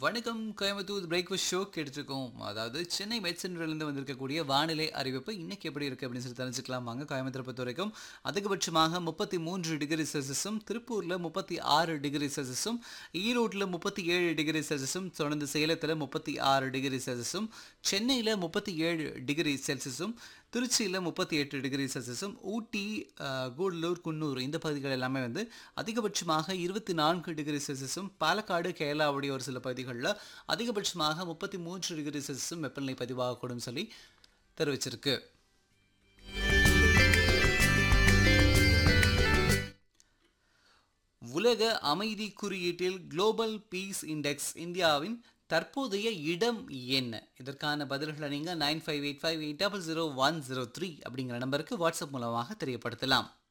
வணக்கம் Coimbatore breakfast show கேட்டுருக்கோம் அதாவது சென்னை மெட்சென்ட்ரிலிருந்து வந்திருக்கக்கூடிய வானிலை அறிவிப்பு இன்னைக்கு எப்படி இருக்கு அப்படின்னு சொல்லி தெரிஞ்சுக்கலாம் வாங்க கோயம்புத்தூரை பொறுத்த வரைக்கும் அதிகபட்சமாக முப்பத்தி மூன்று டிகிரி செல்சியஸும் திருப்பூரில் முப்பத்தி ஆறு டிகிரி செல்சியஸும் ஈரோட்டில் முப்பத்தி ஏழு டிகிரி செல்சியஸும் தொடர்ந்து சேலத்தில் முப்பத்தி ஆறு டிகிரி செல்சியஸும் சென்னையில் முப்பத்தி ஏழு டிகிரி செல்சியஸும் திருச்சியில் முப்பத்தி எட்டு டிகிரி செல்சியஸும் ஊட்டி அஹ், கூடலூர் குன்னூர் இந்த பகுதிகள் எல்லாமே வந்து அதிகபட்சமாக இருபத்தி நான்கு டிகிரி செல்சியஸும் பாலக்காடு கேரளாவுடைய ஒரு சில பகுதிகளில் அதிகபட்சமாக முப்பத்தி மூன்று டிகிரி செல்சியஸும் வெப்பநிலை பதிவாகக்கூடும் சொல்லி தெரிவிச்சிருக்கு உலக அமைதி குறியீட்டில் குளோபல் பீஸ் இண்டெக்ஸ் இந்தியாவின் தற்போதைய இடம் என்ன இதற்கான பதில்களை நீங்கள் nine five eight five eight double zero one zero three அப்படிங்கிற நம்பருக்கு வாட்ஸ்அப் மூலமாக தெரியப்படுத்தலாம்